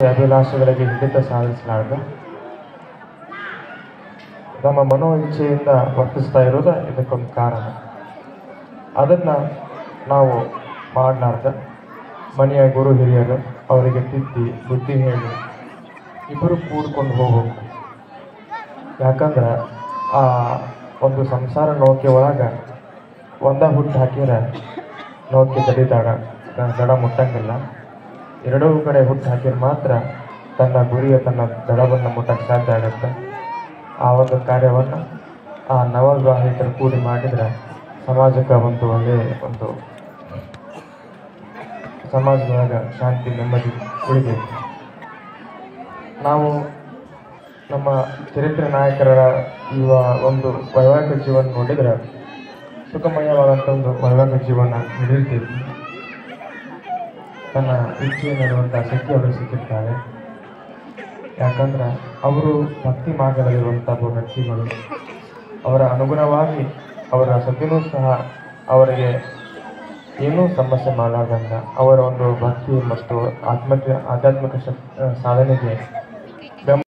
ಅಭಿಲಾಷೆಗಳಿಗೆ ಹಿಡಿತ ಸಾಧಿಸಲಾರ್ದ ನಮ್ಮ ಮನೋ ಇಚ್ಛೆಯಿಂದ ವರ್ತಿಸ್ತಾ ಇರೋದು ಇದಕ್ಕೊಂದು ಕಾರಣ ಅದನ್ನು ನಾವು ಮಾಡಲಾರ್ದ ಮನೆಯ ಗುರು ಹಿರಿಯರು ಅವರಿಗೆ ತಿದ್ದಿ ಬುದ್ಧಿ ಹೇಳಿ ಇಬ್ಬರು ಕೂಡ್ಕೊಂಡು ಹೋಗ್ಬೇಕು ಯಾಕಂದ್ರೆ ಆ ಒಂದು ಸಂಸಾರ ನೌಕೆ ಒಳಗೆ ಒಂದ ಹುಟ್ಟು ಹಾಕಿದ್ರೆ ನೌಕೆ ದಡಿದಾಡ ದಡ ಮುಟ್ಟಂಗಿಲ್ಲ ಎರಡೂ ಕಡೆ ಹುಟ್ಟು ಹಾಕಿದ್ರೆ ಮಾತ್ರ ತನ್ನ ಗುರಿಯ ತನ್ನ ದಡವನ್ನು ಮುಟ್ಟಕ್ಕೆ ಸಾಧ್ಯ ಆಗುತ್ತೆ ಆ ಒಂದು ಕಾರ್ಯವನ್ನು ಆ ನವವಿವಾಹಿತರು ಕೂಡಿ ಮಾಡಿದರೆ ಸಮಾಜಕ್ಕೆ ಒಂದು ಒಳ್ಳೆಯ ಒಂದು ಸಮಾಜದೊಳಗೆ ಶಾಂತಿ ನೆಮ್ಮದಿ ಉಳಿಬೇಕು ನಾವು ನಮ್ಮ ಚರಿತ್ರೆ ನಾಯಕರ ಇವ ಒಂದು ವೈವಾಹಿಕ ಜೀವನ ನೋಡಿದ್ರೆ ಸುಖಮಯವಾದಂಥ ಒಂದು ವೈವಾಹಿಕ ಜೀವನ ನಡೆಯುತ್ತಿದೆ ತನ್ನ ಇಚ್ಛೆ ನಡೆಯುವಂಥ ಶಕ್ತಿ ಅವರಿಗೆ ಸಿಕ್ಕಿರ್ತಾರೆ ಯಾಕಂದ್ರೆ ಅವರು ಭಕ್ತಿ ಮಾರ್ಗದಲ್ಲಿರುವಂಥ ಒಬ್ಬ ವ್ಯಕ್ತಿಗಳು ಅವರ ಅನುಗುಣವಾಗಿ ಅವರ ಸತಿನೂ ಸಹ ಅವರಿಗೆ ಏನೂ ಸಮಸ್ಯೆ ಮಾಡಲಾರ್ದಂಗ ಅವರ ಒಂದು ಭಕ್ತಿ ಮತ್ತು ಆತ್ಮಕ್ಕೆ ಆಧ್ಯಾತ್ಮಿಕ ಶಕ್ ಸಾಧನೆಗೆ ಬೆಂಬಲ